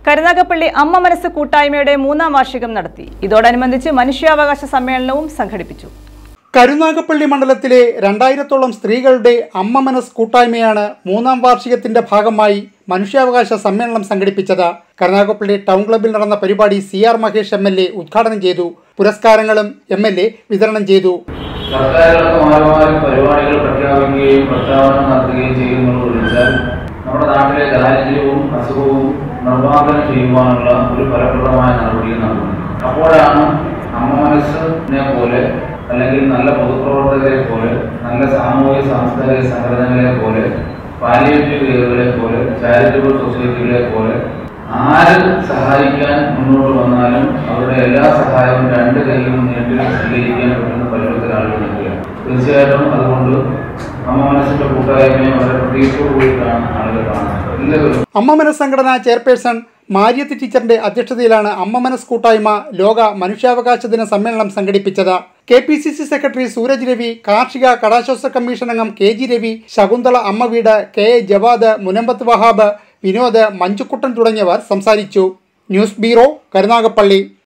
കരുനാഗപ്പള്ളി അമ്മ മനസ്സ് കൂട്ടായ്മയുടെ മൂന്നാം വാർഷികം നടത്തി ഇതോടനുബന്ധിച്ച് മനുഷ്യാവകാശ സമ്മേളനവും സംഘടിപ്പിച്ചു കരുനാഗപ്പള്ളി മണ്ഡലത്തിലെ രണ്ടായിരത്തോളം സ്ത്രീകളുടെ അമ്മ മനസ് കൂട്ടായ്മയാണ് മൂന്നാം വാർഷികത്തിന്റെ ഭാഗമായി മനുഷ്യാവകാശ സമ്മേളനം സംഘടിപ്പിച്ചത് കരുനാഗപ്പള്ളി ടൗൺ ക്ലബ്ബിൽ നടന്ന പരിപാടി C R Mahesh M L A ഉദ്ഘാടനം ചെയ്തു പുരസ്കാരങ്ങളും എം എൽ എ വിതരണം ചെയ്തു സർക്കാരുകൾക്ക് മാറി മാറി പരിപാടികൾ പ്രഖ്യാപിക്കുകയും പ്രസ്താവന നടത്തുകയും ചെയ്യുന്നത് ഒഴിച്ചാൽ നമ്മുടെ നാട്ടിലെ ദാരിദ്ര്യവും അസുഖവും നിർമ്മാർജ്ജനം ചെയ്യുവാനുള്ള ഒരു ഫലപ്രദമായ നടപടികൾ നടത്തുന്നത് അപ്പോഴാണ് അമ്മ മനസ്സിനെ പോലെ അല്ലെങ്കിൽ നല്ല പൊതുപ്രവർത്തകരെ പോലെ നല്ല സാമൂഹിക സാംസ്കാരിക സംഘടനകളെ പോലെ പാലിയേറ്റീവ് കെയറുകളെ പോലെ ചാരിറ്റബിൾ സൊസൈറ്റികളെ പോലെ ആര് സഹായിക്കാൻ മുന്നോട്ട് വന്നാലും അവരുടെ എല്ലാ സഹായവും രണ്ട് കൈയും നീട്ടി സ്വീകരിക്കാൻ പറ്റുന്ന പരുവത്തിൽ ആളുകൾ നിൽക്കുക തീർച്ചയായിട്ടും അതുകൊണ്ട് അമ്മ മനസ്സിന്റെ കൂട്ടായ്മയും വളരെ പ്രതീക്ഷയോട് കൂടിയിട്ടാണ് ആളുകൾ കാണുന്നത് എല്ലാവരും അമ്മ മനസ് സംഘടന ചെയർപേഴ്സൺ മാരിയത്ത് ടീച്ചറിന്റെ അധ്യക്ഷതയിലാണ് അമ്മ മനസ് കൂട്ടായ്മ ലോക മനുഷ്യാവകാശ ദിന സമ്മേളനം സംഘടിപ്പിച്ചത് K P C C secretary Sooraj Ravi കാർഷിക കടാശ്വാസ കമ്മീഷൻ അംഗം കെ ജി രവി ശകുന്തള അമ്മ വീട് കെ എ ജവാദ് മുനമ്പത്ത് വഹാബ് വിനോദ് മഞ്ചുക്കുട്ടൻ തുടങ്ങിയവർ സംസാരിച്ചു ന്യൂസ് ബ്യൂറോ കരുനാഗപ്പള്ളി